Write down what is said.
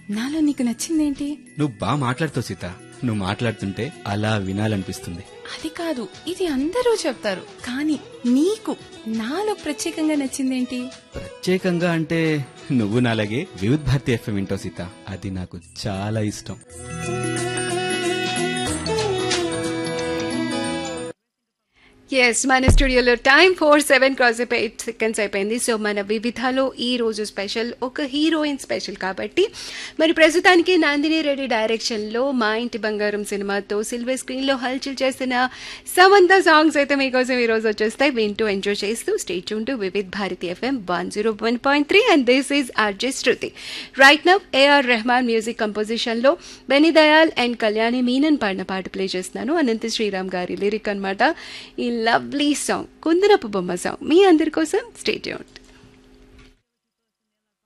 నాలో నీకు నచ్చిందేంటి నువ్వు బాగా మాట్లాడుతావు సీత నువ్వు మాట్లాడుతుంటే అలా వినాలనిపిస్తుంది అది కాదు ఇది అందరూ చెప్తారు కానీ నీకు నాలో ప్రత్యేకంగా నచ్చిందేంటి ప్రత్యేకంగా అంటే నువ్వు నాలాగే వివిధ్ భారతి ఎఫ్ఎం వింటావు సీత అది నాకు చాలా ఇష్టం ఎస్ మన స్టూడియోలో టైం ఫోర్ సెవెన్ క్రాస్ అయిపోయి ఎయిట్ సెకండ్స్ అయిపోయింది సో మన వివిధలో ఈ రోజు స్పెషల్ ఒక హీరోయిన్ స్పెషల్ కాబట్టి మరి ప్రస్తుతానికి నందిని రెడ్డి డైరెక్షన్లో మా ఇంటి బంగారం సినిమాతో సిల్వర్ స్క్రీన్లో హల్చల్ చేసిన సమంత సాంగ్స్ అయితే మీకోసం ఈ రోజు వచ్చేస్తాయి వింటూ ఎంజాయ్ చేస్తూ stay tuned to Vividh Bharati FM one zero one point three and this is RJ Shruti right now AR Rahman music కంపోజిషన్లో బెని దయాల్ అండ్ కళ్యాణి మీనన్ పాడిన పాట ప్లే చేస్తున్నాను అనంత శ్రీరామ్ గారి లిరిక్ అన్నమాట ఈ లవ్లీ సాంగ్ కుందనపు బొమ్మ సాంగ్ మీ అందరి కోసం స్టేట్